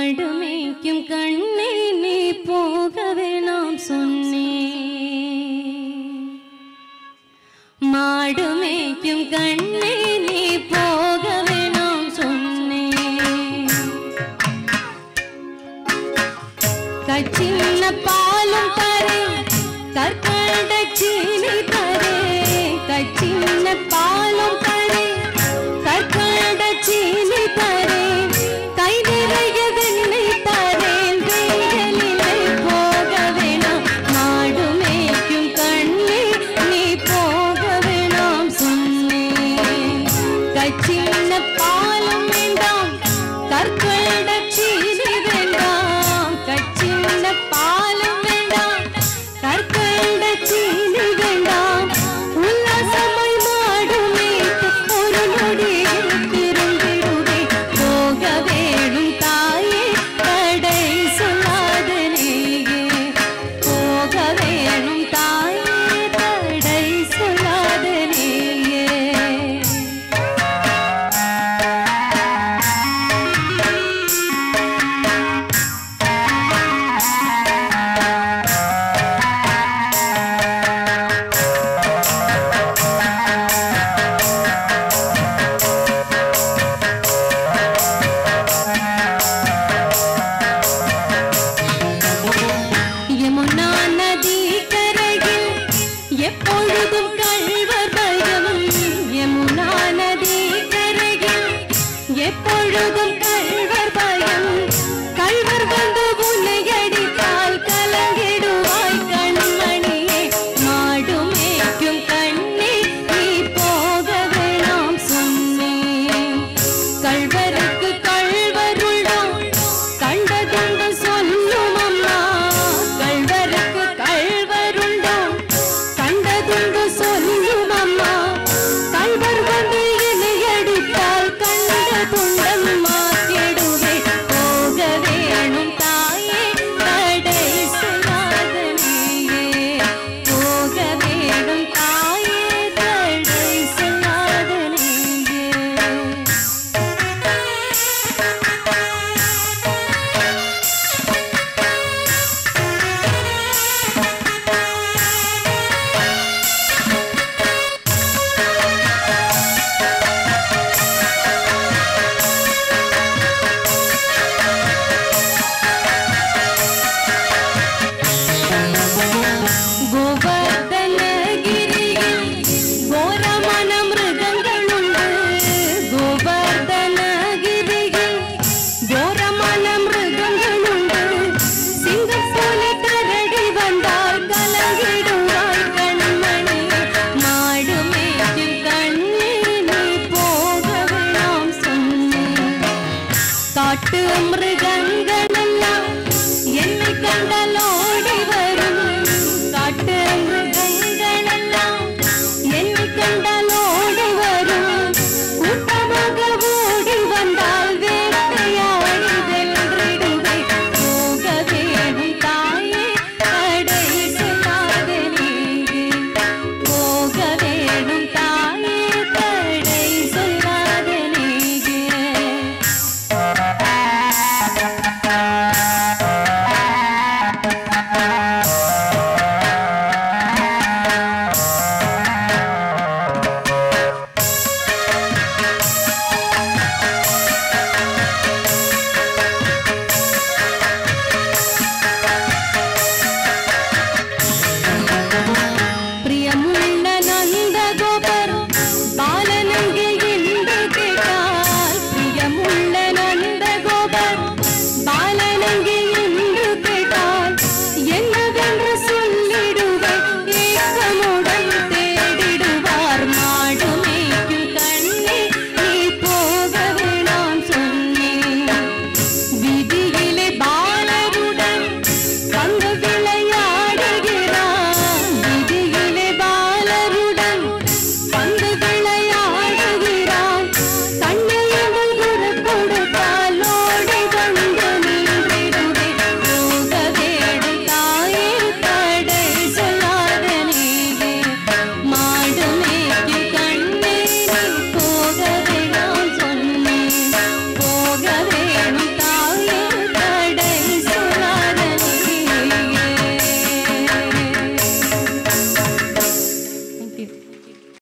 மாடுமேய்க்கும் கண்ணே நீ போக வேணாம் சொன்னேன் மாடுமேய்க்கும் கண்ணே நீ போக வேணாம் சொன்னேன் கச்சின்ன பாலும் தரே கற்கண்ட சீனி தரே கச்சின்ன பாலும் தரே கற்கண்ட சீனி தரே கை நிறைய வெண்ணெய் தரேன் வெயிலிலே போக வேணாம் மாடு மேய்க்கும் கண்ணே நீ போக வேணாம் சொன்னேன் கச்சின்ன பாலும் வேண்டாம் கற்கண்ட சீனி வேண்டாம் கச்சின்ன பாலும் வேண்டாம் கற்கண்ட சீனி வேண்டாம் உல்லாசமாய் மாடு மேய்த்து ஒரு நொடியில் திரும்பிடுவே போக வேணும் தாயே தடை சொல்லாத நீயே போக வேணும் தாயே தடை சொல்லாத நீயே யமுனா நதி கரையில் எப்பொழுதும் கள்வர் பயம் யமுனா நதி கரையில் எப்பொழுதும் கள்வர் பயம் கள்வர் வந்து உன்னை அடித்தால் கலங்கிடுவாய் கண்மணியே மாடு மேய்க்கும் கண்ணே நீ போக வேணாம் சொன்னேன் கள்வருக்கு கள்வருள்ளாம் கண்டதுண்டு சொல்லும் அம்மா கள்வருக்கு கள்வருள்ளாம் கண்டதுண்டு சொல்லும் அம்மா கள்வர் வந்து என்னை அடித்தால் கண்ட துண்டம் மாற்றிடுவே போக வேணும் தாயே தடை சொல்லாத நீயே போக வேணும் தாயே தடை சொல்லாத நீயே கோவர்தனகிரியில் கோரமான மிருகங்களுண்டு கோவர்தனகிரியில் கோரமான மிருகங்களுண்டு சிங்கம் போல கரடி வந்தால் கலங்கிடுவாய் கண்மணி மாடு மேய்க்கும் கண்ணே நீ போக வேணாம் சொன்னேன் காட்டு மிருகங்கள்